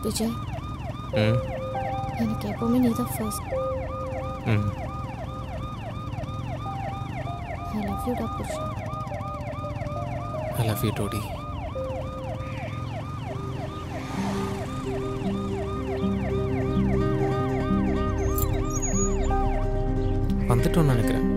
விஜய் ம் எனக்கு எப்போவுமே நீ தான் ஃபர்ஸ்ட் ம் ஐ லவ் யூ டா புருஷா ஐ லவ் யூ டோடி வந்துட்டோம்னு நினைக்கிறேன்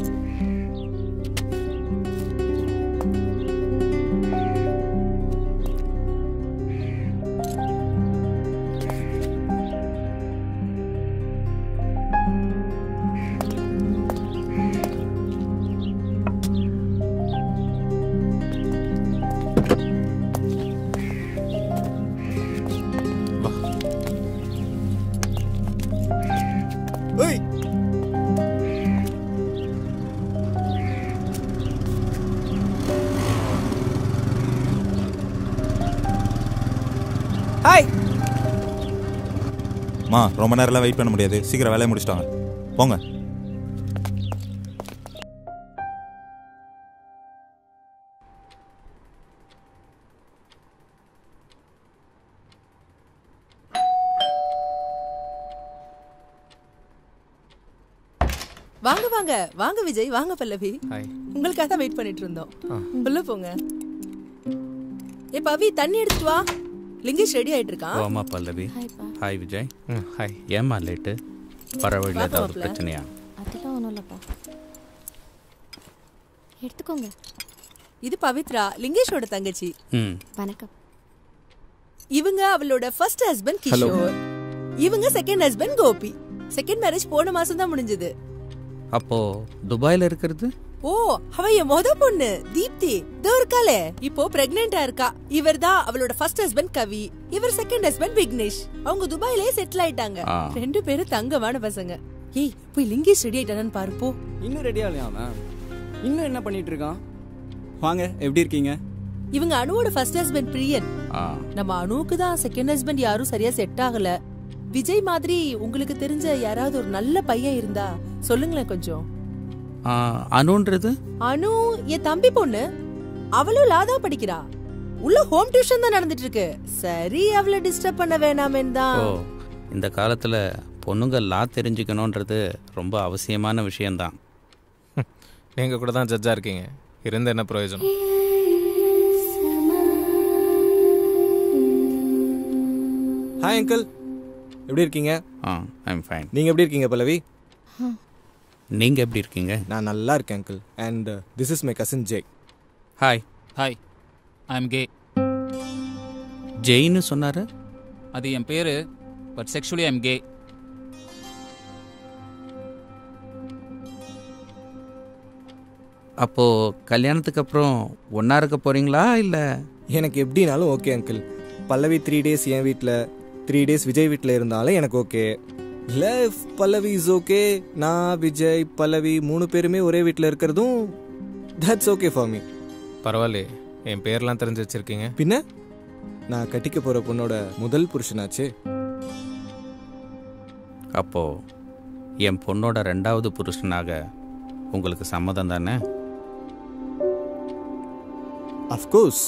வா ஏய் ஹாய் மா ரொம்ப நேரம்லாம் வெயிட் பண்ண முடியாது சீக்கிரம் வேலையை முடிச்சிட்டாங்க போங்க வாங்க வாங்க வாங்க விஜய் வாங்க பல்லவி ஹாய் உங்களுக்காக தான் வெயிட் பண்ணிட்டு இருந்தோம் ஆ. உள்ள போங்க ஏ பவி தண்ணி எடுத்துட்டு வா லிங்கேஷ் ரெடி ஆயிட்டு இருக்கான் ஓமா பல்லவி ஹாய்ப்பா ஹாய் விஜய் ம் ஹாய் ஏம்மா லேட்டு வர வழியில் வாங்க ஏதாவது மாப்ள. பிரச்சனையா அதெல்லாம் ஒன்றும் இல்லைப்பா எடுத்துக்கோங்க இது பவித்ரா லிங்கேஷோட தங்கச்சி ம் வணக்கம் இவங்க அவளோட ஃபர்ஸ்ட் ஹஸ்பண்ட் கிஷோர் இவங்க second husband Gopi second marriage போன மாசம் தான் முடிஞ்சது அப்போ துபாயில் இருக்கிறது ஓ அவ என் மொத பொண்ணு தீப்தி இதோ இருக்காளே இப்போ பிரெக்னெண்டா இருக்கா இவர் தான் அவளோட ஃபர்ஸ்ட் ஹஸ்பண்ட் கவி இவர் செகண்ட் ஹஸ்பண்ட் விக்னேஷ் அவங்க துபாயிலே செட்டில் ஆயிட்டாங்க ஆ. ரெண்டு பேரும் தங்கமான பசங்க ஏய் போய் லிங்கேஷ் ரெடி ஆயிட்டானு பாரு போ இன்னும் ரெடி ஆகலையா அவன் இன்னும் என்ன பண்ணிட்டு இருக்கான் வாங்க எப்படி இருக்கீங்க இவங்க அனுவோட ஃபர்ஸ்ட் ஹஸ்பண்ட் பிரியன் ஆ நம்ம அனுவுக்கு தான் செகண்ட் ஹஸ்பண்ட் யாரும் சரியா செட் ஆகல விஜய் மாதிரி உங்களுக்கு தெரிஞ்ச யாராவது ஒரு நல்ல பையன் இருந்தா சொல்லுங்களேன் கொஞ்சம் ஆ, அனுன்றது அனு என் தம்பி பொண்ணு அவளும் லாதா படிக்கிறா உள்ள ஹோம் டியூஷன் தான் நடந்துட்டு இருக்கு சரி அவளை டிஸ்டர்ப் பண்ண வேணாமேன்னு தான் ஓ இந்த காலத்தில் பொண்ணுங்க லா தெரிஞ்சுக்கணுன்றது ரொம்ப அவசியமான விஷயம்தான் நீங்கள் கூட தான் ஜட்ஜாக இருக்கீங்க இருந்த என்ன பிரயோஜனம் ஹாய் அங்கிள் எப்படி இருக்கீங்க ஆ ஐம் ஃபைன் நீங்கள் எப்படி இருக்கீங்க பல்லவி நீங்கள் எப்படி இருக்கீங்க நான் நல்லா இருக்கேன் uncle and this is my cousin Jay hi hi I am gay ஜெயின்னு சொன்னார் அது என் பேர் but sexually I am gay அப்போது கல்யாணத்துக்கு அப்புறம் ஒன்றா இருக்க போகிறீங்களா இல்லை எனக்கு எப்படினாலும் okay uncle Pallavi three days என் வீட்டில் த்ரீ டேஸ் விஜய் வீட்டில் இருந்தாலும் எனக்கு ஓகே இல்லை பல்லவி இஸ் ஓகே நான் விஜய் பல்லவி மூணு பேருமே ஒரே வீட்டில் இருக்கிறதும் தட்ஸ் ஓகே ஃபார் மீ பரவாயில்லையே என் பேர்லாம் தெரிஞ்சு வச்சிருக்கீங்க பின்ன நான் கட்டிக்க போகிற பொண்ணோட முதல் புருஷனாச்சே அப்போது என் பொண்ணோட ரெண்டாவது புருஷனாக உங்களுக்கு சம்மதம் தானே அஃப்கோர்ஸ்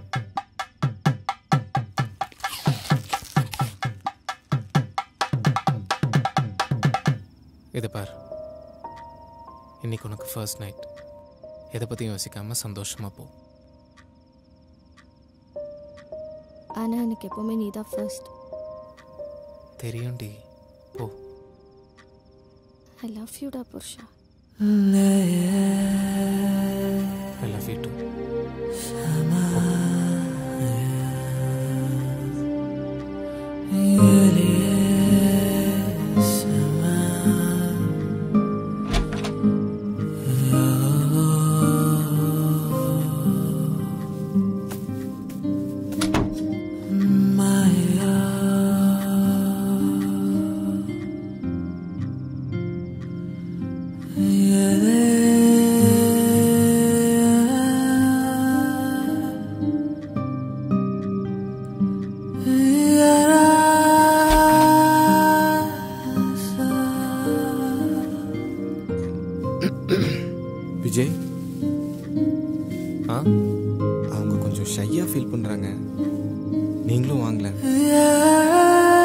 இது பார் இன்னைக்கு உனக்கு ஃபர்ஸ்ட் நைட் எதை பற்றியும் யோசிக்காம சந்தோஷமா போ ஆனால் எனக்கு எப்போவுமே நீ தான் ஃபர்ஸ்ட் தெரியும்டி போ ஐ லவ் யூ டா புருஷா I love you too Vijay ஆ அவங்க கொஞ்சம் ஷையாக ஃபீல் பண்ணுறாங்க நீங்களும் வாங்கல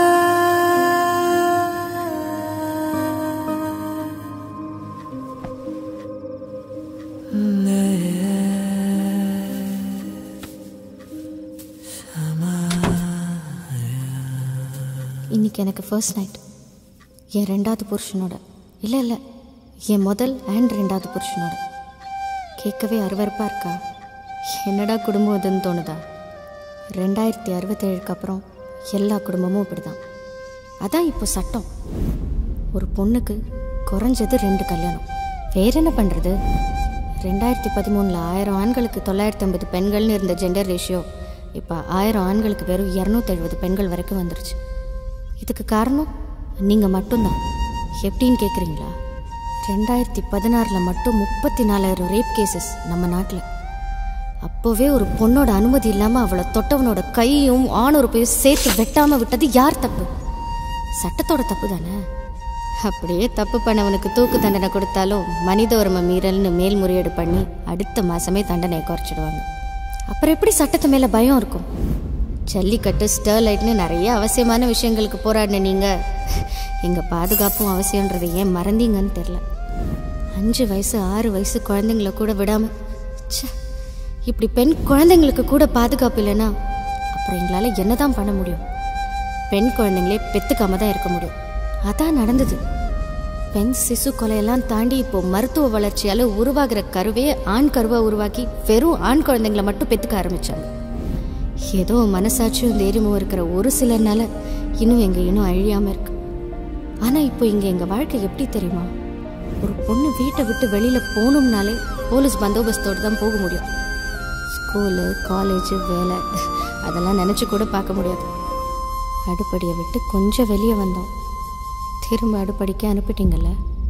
இன்னைக்கு எனக்கு ஃபர்ஸ்ட் நைட் என் ரெண்டாவது புருஷனோட இல்லை இல்லை என் முதல் அண்ட் ரெண்டாவது புருஷனோட கேட்கவே அருவருப்பாக இருக்கா என்னடா குடும்பம் அதுன்னு தோணுதா ரெண்டாயிரத்தி அறுபத்தேழுக்கு அப்புறம் எல்லா குடும்பமும் இப்படி தான் அதான் இப்போ சட்டம் ஒரு பொண்ணுக்கு குறைஞ்சது ரெண்டு கல்யாணம் வேற என்ன பண்ணுறது ரெண்டாயிரத்தி பதிமூணில் ஆயிரம் ஆண்களுக்கு தொள்ளாயிரத்தி ஐம்பது பெண்கள்னு இருந்த ஜெண்டர் ரேஷியோ இப்போ ஆயிரம் ஆண்களுக்கு வெறும் இரநூத்தெழுபது பெண்கள் வரைக்கும் வந்துருச்சு இதுக்கு காரணம் நீங்கள் மட்டும்தான் எப்படின்னு கேட்குறீங்களா ரெண்டாயிரத்தி பதினாறில் மட்டும் முப்பத்தி நாலாயிரம் ரேப் கேசஸ் நம்ம நாட்டில் அப்போவே ஒரு பொண்ணோட அனுமதி இல்லாமல் அவளை தொட்டவனோட கையும் ஆணுறுப்பையும் சேர்த்து வெட்டாமல் விட்டது யார் தப்பு சட்டத்தோட தப்பு தானே அப்படியே தப்பு பண்ணவனுக்கு தூக்கு தண்டனை கொடுத்தாலும் மனித உரிமை மீறல்னு மேல்முறையீடு பண்ணி அடுத்த மாசமே தண்டனையை குறைச்சிடுவாங்க அப்புறம் எப்படி சட்டத்து மேலே பயம் இருக்கும் ஜல்லிக்கட்டு ஸ்டர்லைட்னு நிறைய அவசியமான விஷயங்களுக்கு போராடின நீங்கள் எங்கள் பாதுகாப்பும் அவசியன்றதை ஏன் மறந்தீங்கன்னு தெரில அஞ்சு வயசு ஆறு வயசு குழந்தைங்கள கூட விடாம ச்சே இப்படி பெண் குழந்தைங்களுக்கு கூட பாதுகாப்பு இல்லைன்னா அப்புறம் எங்களால் என்னதான் பண்ண முடியும் பெண் குழந்தைங்களே பெத்துக்காம தான் இருக்க முடியும் அதான் நடந்தது பெண் சிசு கொலையெல்லாம் தாண்டி இப்போ மருத்துவ வளர்ச்சியால உருவாகிற கருவே ஆண் கருவா உருவாக்கி வெறும் ஆண் குழந்தைங்களை மட்டும் பெத்துக்க ஆரம்பிச்சாங்க ஏதோ மனசாட்சியும் தைரியமும் இருக்கிற ஒரு சிலர்னால இன்னும் எங்க இன்னும் அழியாம இருக்கு ஆனா இப்போ இங்க எங்க வாழ்க்கை எப்படி தெரியுமா ஒரு பொண்ணு வீட்டை விட்டு வெளியில போகணும்னாலே போலீஸ் பந்தோபஸ்தோடு தான் போக முடியும் ஸ்கூலு காலேஜ் வேலை அதெல்லாம் நினச்சி கூட பார்க்க முடியாது அடுப்படியை விட்டு கொஞ்சம் வெளியே வந்தோம் திரும்ப அடுப்படிக்க அனுப்பிட்டீங்கல்ல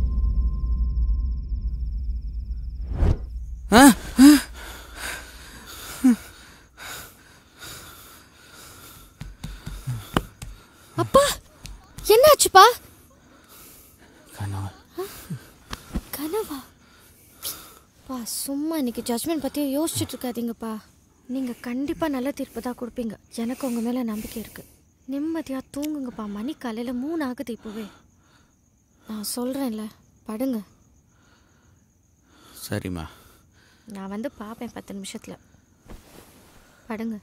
அப்பா என்னாச்சுப்பா கனவு கனவா பா சும்மா இன்னைக்கு ஜட்மெண்ட் பற்றியே யோசிச்சுட்டு இருக்காதீங்கப்பா நீங்கள் கண்டிப்பாக நல்ல தீர்ப்பு தான் கொடுப்பீங்க எனக்கு உங்கள் மேலே நம்பிக்கை இருக்குது நிம்மதியாக தூங்குங்கப்பா மணி காலையில் மூணு ஆகுது இப்போவே நான் சொல்கிறேன்ல படுங்க சரிம்மா நான் வந்து பார்ப்பேன் பத்து நிமிஷத்தில் படுங்க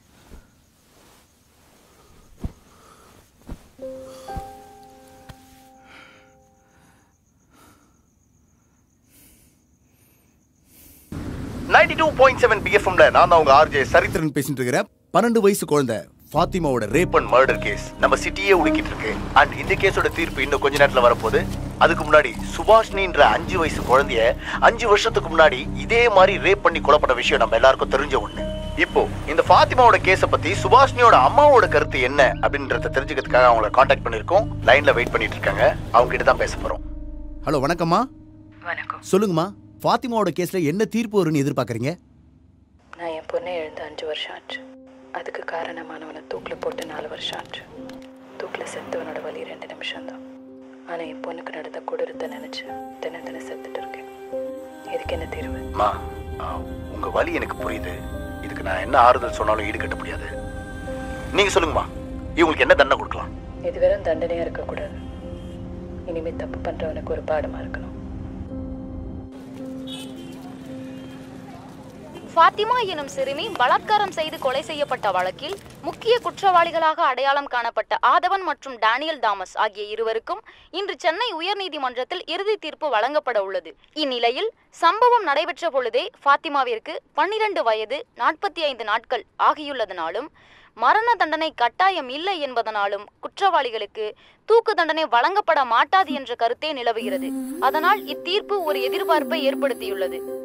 நைன்டி டூ பாயிண்ட் செவன் பிஎஃப்எம்ல நான் தான் உங்க ஆர்ஜே சரித்திரன் பேசிட்டு இருக்கிறேன் பன்னெண்டு வயசு குழந்தை ஃபாத்திமாவோட ரேப் அண்ட் மர்டர் கேஸ் நம்ம சிட்டியே உடுக்கிட்டு இருக்கு அண்ட் இந்த கேஸோட தீர்ப்பு இன்னும் கொஞ்ச நேரத்துல வரப்போகுது அதுக்கு முன்னாடி சுபாஷ்னின்ற அஞ்சு வயசு குழந்தைய அஞ்சு வருஷத்துக்கு முன்னாடி இதே மாதிரி ரேப் பண்ணி கொல்லப்பட்ட விஷயம் நம்ம எல்லாருக்கும் தெரிஞ்ச ஒண்ணு இப்போ இந்த ஃபாத்திமாவோட கேஸை பத்தி சுபாஷ்னியோட அம்மாவோட கருத்து என்ன அப்படின்றத தெரிஞ்சுக்கிறதுக்காக அவங்கள காண்டாக்ட் பண்ணிருக்கோம் லைன்ல வெயிட் பண்ணிட்டு இருக்காங்க அவங்க கிட்ட தான் பேச போறோம் ஹலோ வணக்கம்மா வணக்கம் சொல்லுங்கம்மா ஃபாத்திமாவோட கேஸ்ல என்ன தீர்ப்பு வரும்னு எதிர்பார்க்கறீங்க நான் என் பொண்ணை எழுந்து அஞ்சு வருஷம் ஆச்சு அதுக்கு காரணமானவனை தூக்கில் போட்டு நாலு வருஷம் ஆச்சு தூக்கில் செத்தவனோட வலி ரெண்டு நிமிஷம் தான் ஆனால் என் பொண்ணுக்கு நடந்த கொடூரத்தை நினச்சி தினம் தினம் செத்துட்டு இருக்கேன் இதுக்கு என்ன தீர்வு அம்மா ஆ, உங்க வலி எனக்கு புரியுது இதுக்கு நான் என்ன ஆறுதல் சொன்னாலும் ஈடுகட்ட முடியாது நீங்க சொல்லுங்கம்மா இவங்களுக்கு என்ன தண்டனை கொடுக்கலாம் இது வெறும் தண்டனையாக இருக்கக்கூடாது இனிமேல் தப்பு பண்ணுறவனுக்கு ஒரு பாடமாக இருக்கணும் ஃபாத்திமா எனும் சிறுமி பலாத்காரம் செய்து கொலை செய்யப்பட்ட வழக்கில் முக்கிய குற்றவாளிகளாக அடையாளம் காணப்பட்ட ஆதவன் மற்றும் டேனியல் தாமஸ் ஆகிய இருவருக்கும் இன்று சென்னை உயர்நீதிமன்றத்தில் இறுதி தீர்ப்பு வழங்கப்பட உள்ளது இந்நிலையில் சம்பவம் நடைபெற்ற பொழுதே ஃபாத்திமாவிற்கு பன்னிரண்டு வயது நாற்பத்தி ஐந்து நாட்கள் ஆகியுள்ளதனாலும் மரண தண்டனை கட்டாயம் இல்லை என்பதனாலும் குற்றவாளிகளுக்கு தூக்கு தண்டனை வழங்கப்பட மாட்டாது என்ற கருத்தே நிலவுகிறது அதனால் இத்தீர்ப்பு ஒரு எதிர்பார்ப்பை ஏற்படுத்தியுள்ளது